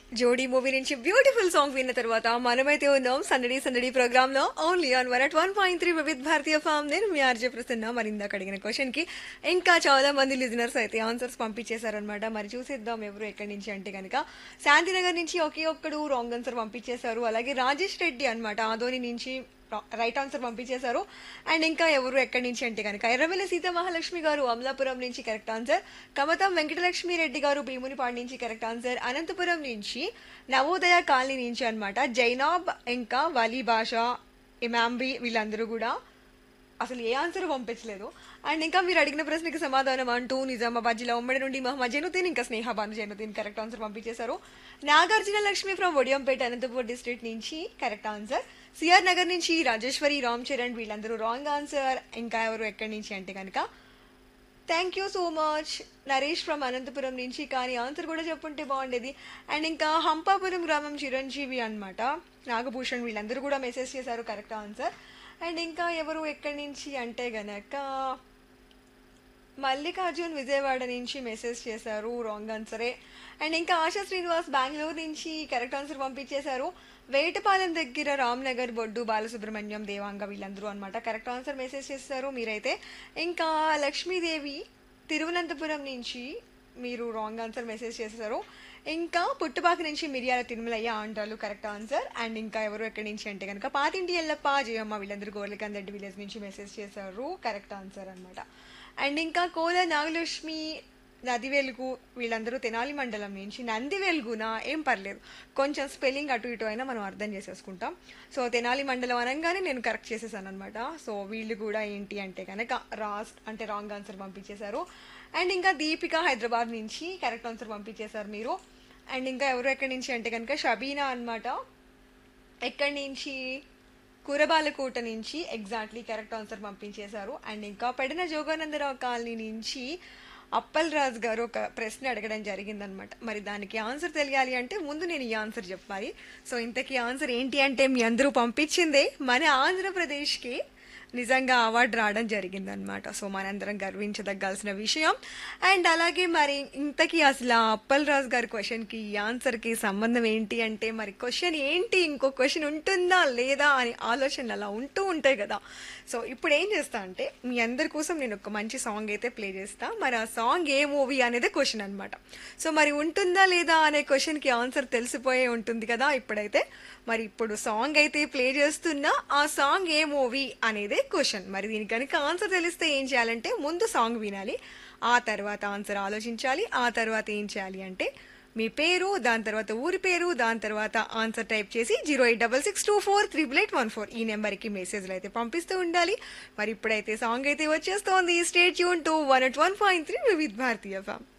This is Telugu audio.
జోడీ మూవీ నుంచి బ్యూటిఫుల్ సాంగ్ విన్న తర్వాత మనమైతే ఉన్నాం సందడి సందడి ప్రోగ్రామ్ లో only on one at one point three Vividh Bharatiya FM నేను మీ ఆర్జే ప్రసన్న మరి ఇందాక అడిగిన క్వశ్చన్ కి ఇంకా చాలా మంది లిజనర్స్ అయితే ఆన్సర్స్ పంపించేశారనమాట మరి చూసేద్దాం ఎవరు ఎక్కడి నుంచి అంటే కనుక శాంతినగర్ నుంచి ఒకే ఒక్కడు రాంగ్ ఆన్సర్ పంపించేశారు అలాగే రాజేష్ రెడ్డి అనమాట ఆదోని నుంచి రైట్ ఆన్సర్ పంపించేశారు అండ్ ఇంకా ఎవరు ఎక్కడి నుంచి అంటే కనుక ఎర్రవెల్లి సీత మహాలక్ష్మి గారు అమలాపురం నుంచి కరెక్ట్ ఆన్సర్ కమతం వెంకటలక్ష్మి రెడ్డి గారు భీమునిపాడు నుంచి కరెక్ట్ ఆన్సర్ అనంతపురం నుంచి నవోదయ కాలనీ నుంచి అన్నమాట జైనాబ్ ఇంకా వలీ భాష ఇమాంబి వీళ్ళందరూ కూడా అసలు ఏ ఆన్సర్ పంపించలేదు అండ్ ఇంకా మీరు అడిగిన ప్రశ్నకి సమాధానం అంటూ నిజామాబాద్ జిల్లా ఉమ్మడి నుండి మహమ్మద్ జైనుద్దీన్ ఇంకా స్నేహ భాను జైనుద్దీన్ కరెక్ట్ ఆన్సర్ పంపించేశారు నాగార్జున లక్ష్మి ఫ్రమ్ ఒడియంపేట అనంతపూర్ డిస్ట్రిక్ట్ నుంచి కరెక్ట్ ఆన్సర్ సిఆర్ నగర్ నుంచి రాజేశ్వరి రామ్ చరణ్ వీళ్ళందరూ రాంగ్ ఆన్సర్ ఇంకా ఎవరు ఎక్కడి నుంచి అంటే కనుక thank you so much Naresh from Anantapuram నుంచి కానీ ఆన్సర్ కూడా చెప్పుంటే బాగుండేది అండ్ ఇంకా హంపాపురం గ్రామం చిరంజీవి అన్నమాట నాగభూషణ్ వీళ్ళందరూ కూడా మెసేజ్ చేశారు కరెక్ట్ ఆన్సర్ అండ్ ఇంకా ఎవరు ఎక్కడి నుంచి అంటే గనక మల్లికార్జున్ విజయవాడ నుంచి మెసేజ్ చేశారు రాంగ్ ఆన్సరే అండ్ ఇంకా ఆశా శ్రీనివాస్ బెంగళూరు నుంచి కరెక్ట్ ఆన్సర్ పంపించేశారు వేటపాలెం దగ్గర రామ్నగర్ బొడ్డు బాలసుబ్రహ్మణ్యం దేవాంగ వీళ్ళందరూ అనమాట కరెక్ట్ ఆన్సర్ మెసేజ్ చేస్తారు మీరైతే ఇంకా లక్ష్మీదేవి తిరువనంతపురం నుంచి మీరు రాంగ్ ఆన్సర్ మెసేజ్ చేశారు ఇంకా పుట్టుపాక నుంచి మిరియాల తిరుమలయ్య అంటారు కరెక్ట్ ఆన్సర్ అండ్ ఇంకా ఎవరు ఎక్కడి నుంచి అంటే కనుక పాతింటి ఎల్లప్ప జయమ్మ వీళ్ళందరూ గోర్లకందడ్డి విలేజ్ నుంచి మెసేజ్ చేశారు కరెక్ట్ ఆన్సర్ అనమాట అండ్ ఇంకా కోల నాగలక్ష్మి నది వెలుగు వీళ్ళందరూ తెనాలి మండలం నుంచి నంది వెలుగునా ఏం పర్లేదు కొంచెం స్పెల్లింగ్ అటు ఇటు అయినా మనం అర్థం చేసేసుకుంటాం సో తెనాలి మండలం అనగానే నేను కరెక్ట్ చేసేసాను అనమాట సో వీళ్ళు కూడా ఏంటి అంటే కనుక రాస్ అంటే రాంగ్ ఆన్సర్ పంపించేశారు అండ్ ఇంకా దీపిక హైదరాబాద్ నుంచి కరెక్ట్ ఆన్సర్ పంపించేశారు మీరు అండ్ ఇంకా ఎవరు ఎక్కడి నుంచి అంటే కనుక షబీనా అనమాట ఎక్కడి నుంచి కూరబాలకోట నుంచి ఎగ్జాక్ట్లీ కరెక్ట్ ఆన్సర్ పంపించేశారు అండ్ ఇంకా పెడిన జోగానందరావు కాలనీ నుంచి అప్పల్ రాజ్ గారు ఒక ప్రశ్న అడగడం జరిగిందనమాట మరి దానికి ఆన్సర్ తెలియాలి అంటే ముందు నేను ఈ ఆన్సర్ చెప్పాలి సో ఇంతకీ ఆన్సర్ ఏంటి అంటే మీ అందరూ పంపించిందే మన ఆంధ్రప్రదేశ్కి నిజంగా అవార్డు రావడం జరిగిందనమాట సో మనందరం గర్వించదగ్గాల్సిన విషయం అండ్ అలాగే మరి ఇంతకీ అసలు ఆ అప్పల్ రాజు గారి క్వశ్చన్కి ఈ ఆన్సర్కి సంబంధం ఏంటి అంటే మరి క్వశ్చన్ ఏంటి ఇంకో క్వశ్చన్ ఉంటుందా లేదా అని ఆలోచనలు అలా ఉంటూ ఉంటాయి కదా సో ఇప్పుడు ఏం చేస్తా అంటే మీ అందరి కోసం నేను ఒక మంచి సాంగ్ అయితే ప్లే చేస్తా మరి ఆ సాంగ్ ఏ మూవీ అనేది క్వశ్చన్ అనమాట సో మరి ఉంటుందా లేదా అనే క్వశ్చన్కి ఆన్సర్ తెలిసిపోయే ఉంటుంది కదా ఇప్పుడైతే మరి ఇప్పుడు సాంగ్ అయితే ప్లే చేస్తున్నా ఆ సాంగ్ ఏ మూవీ అనేదే క్వశ్చన్ మరి దీనికి కనుక ఆన్సర్ తెలిస్తే ఏం చేయాలంటే ముందు సాంగ్ వినాలి ఆ తర్వాత ఆన్సర్ ఆలోచించాలి ఆ తర్వాత ఏం చేయాలి అంటే మీ పేరు దాని తర్వాత ఊరి పేరు దాని తర్వాత ఆన్సర్ టైప్ చేసి zero eight double six two four triple eight one four ఈ నెంబర్కి మెసేజ్లు అయితే పంపిస్తూ ఉండాలి మరి ఇప్పుడైతే సాంగ్ అయితే వచ్చేస్తోంది స్టేట్ యూన్ to one at one point three Vividh Bharatiya form